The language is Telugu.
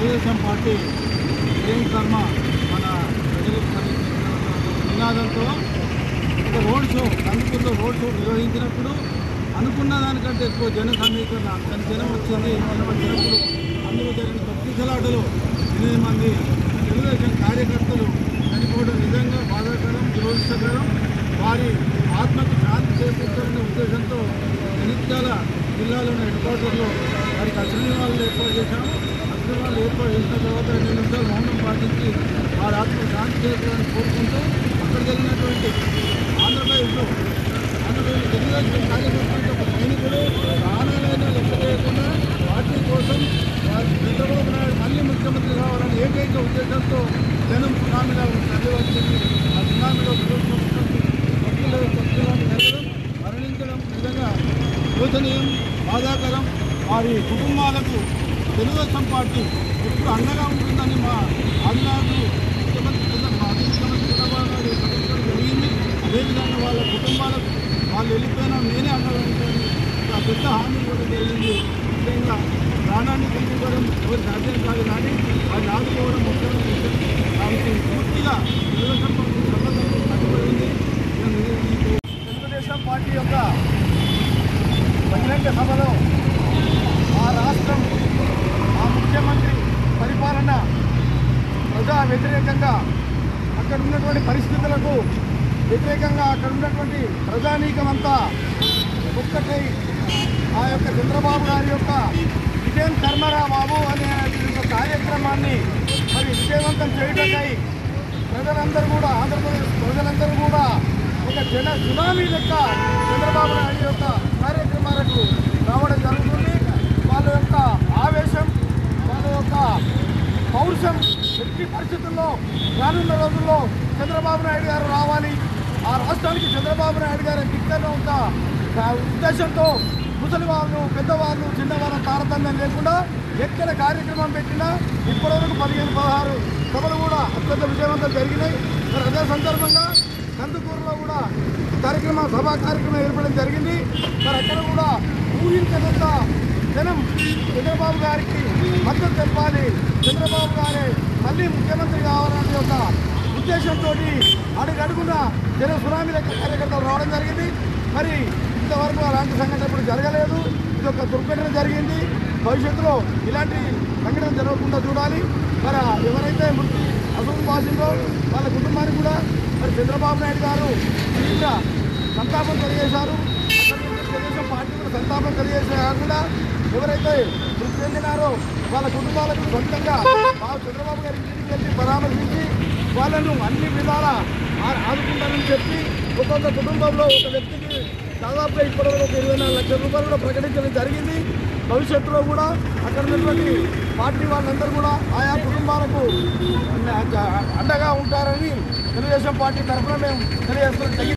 తెలుగుదేశం పార్టీ ఏం కర్మ మన ప్రజలకు పనిచేసిన నినాదంతో ఒక రోడ్ షో కందుకూరులో రోడ్ షో నిర్వహించినప్పుడు అనుకున్న దానికంటే ఎక్కువ జన సమీకరణ అంత జనం వచ్చింది జనం వచ్చినప్పుడు అందులో జరిగిన తొక్కిసలాటలో ఎనిమిది మంది తెలుగుదేశం కార్యకర్తలు చనిపోవడం నిజంగా బాధాకరం దురదృష్టకరం వారి ఆత్మకు శాంతి చేకూర్చాలనే ఉద్దేశంతో జగిత్యాల జిల్లాలోని హెడ్ క్వార్టర్లో వారికి అశ్వినివాళ్ళు ఏర్పాటు చేశాము అశ్వినివాళ్ళు ఏర్పాటు చేసిన తర్వాత రెండు నిమిషాలు మౌనం పాటించి వారి ఆత్మకు శాంతి చేకూరాలని కోరుకుంటూ అక్కడ జరిగినటువంటి ఆంధ్రప్రదేశ్లో ఆంధ్రప్రదేశ్ తెలుగుదేశం కార్యకర్తలతో ఒక సైనికుడు ప్రాణాలైనా లెక్క చేయకుండా పార్టీ కోసం వారు చంద్రబాబు నాయుడు మళ్ళీ ముఖ్యమంత్రి కావాలని ఏకైక ఉద్దేశంతో జనం సునామీలో తరలి వచ్చింది ఆ సునామీలో భక్తులు భక్తులను జరగడం మరణించడం నిజంగా శోచనీయం బాధాకరం వారి కుటుంబాలకు తెలుగుదేశం పార్టీ ఎప్పుడు అండగా ఉంటుందని మా ఆదినాయకులు ముఖ్యమంత్రి చంద్ర- మాజీ ముఖ్యమంత్రి చంద్రబాబు నాయుడు ప్రకటించడం జరిగింది అదేవిధంగా వాళ్ళ కుటుంబాలకు వాళ్ళు వెళ్ళిపోయినా నేనే అండగా ఉంటాను ఒక పెద్ద హామీ ఇవ్వడం జరిగింది ముఖ్యంగా ప్రాణాన్ని తీసుకోవడం ఎవరు సాధ్యం కాదు కానీ అది ఆదుకోవడం ముఖ్యమైన విషయం కాబట్టి పూర్తిగా తెలుగుదేశం పార్టీ సమర్థంగా కట్టుబడింది తెలుగుదేశం పార్టీ యొక్క బహిరంగ సభలో ఆ రాష్ట్రం ఆ ముఖ్యమంత్రి పరిపాలన ప్రజా వ్యతిరేకంగా అక్కడ ఉన్నటువంటి పరిస్థితులకు వ్యతిరేకంగా అక్కడ ఉన్నటువంటి ప్రజానీకం అంతా ఒక్కటై ఆ యొక్క చంద్రబాబు గారి యొక్క విజయం కర్మరా బాబు అనే ఒక కార్యక్రమాన్ని మరి విజయవంతం చేయటకై ప్రజలందరూ కూడా ఆంధ్రప్రదేశ్ ప్రజలందరూ కూడా ఒక జన సునామీ లెక్క చంద్రబాబు నాయుడు యొక్క కార్యక్రమాలకు రావడం జరుగుతుంది వాళ్ళ యొక్క ఆవేశం వాళ్ళ యొక్క పౌరుషం ఎట్టి పరిస్థితుల్లో రానున్న రోజుల్లో చంద్రబాబు నాయుడు గారు రావాలి ఆ రాష్ట్రానికి చంద్రబాబు నాయుడు గారి దిక్కన ఒక ఆ ఉద్దేశంతో ముసలి వాళ్ళు పెద్దవాళ్ళు చిన్నవాళ్ళ తారతమ్యం లేకుండా ఎక్కడ కార్యక్రమం పెట్టినా ఇప్పటివరకు పదిహేను పదహారు సభలు కూడా అత్యంత విజయవంతం జరిగినాయి మరి అదే సందర్భంగా కందుకూరులో కూడా కార్యక్రమం సభా కార్యక్రమం ఏర్పడడం జరిగింది మరి అక్కడ కూడా ఊహించనంత జనం చంద్రబాబు గారికి మద్దతు తెలపాలి చంద్రబాబు గారే మళ్ళీ ముఖ్యమంత్రి కావాలనే ఒక ఉద్దేశంతో అడుగడుగున జన సునామీ లెక్క కార్యకర్తలు రావడం జరిగింది మరి ఇంతవరకు అలాంటి సంఘటన ఇప్పుడు జరగలేదు ఇది ఒక దుర్ఘటన జరిగింది భవిష్యత్తులో ఇలాంటి సంఘటన జరగకుండా చూడాలి మరి ఎవరైతే మృతి అసలు బాసిందో వాళ్ళ కుటుంబానికి కూడా మరి చంద్రబాబు నాయుడు గారు తీవ్ర సంతాపం తెలియజేశారు అక్కడి నుంచి తెలుగుదేశం పార్టీ కూడా సంతాపం తెలియజేసే కాకుండా ఎవరైతే మృతి చెందినారో వాళ్ళ కుటుంబాలకు సొంతంగా బాబు చంద్రబాబు గారి ఇంటికి వెళ్ళి పరామర్శించి వాళ్ళను అన్ని విధాలా ఆ- ఆదుకుంటారని చెప్పి ఒక్కొక్క కుటుంబంలో ఒక వ్యక్తికి దాదాపుగా ఇప్పటివరకు ఒక ఇరవై నాలుగు లక్షల రూపాయలు కూడా ప్రకటించడం జరిగింది భవిష్యత్తులో కూడా అక్కడ ఉన్నటువంటి పార్టీ వాళ్ళందరూ కూడా ఆయా కుటుంబాలకు అండగా ఉంటారని తెలుగుదేశం పార్టీ తరఫున మేము తెలియజేస్తున్నాం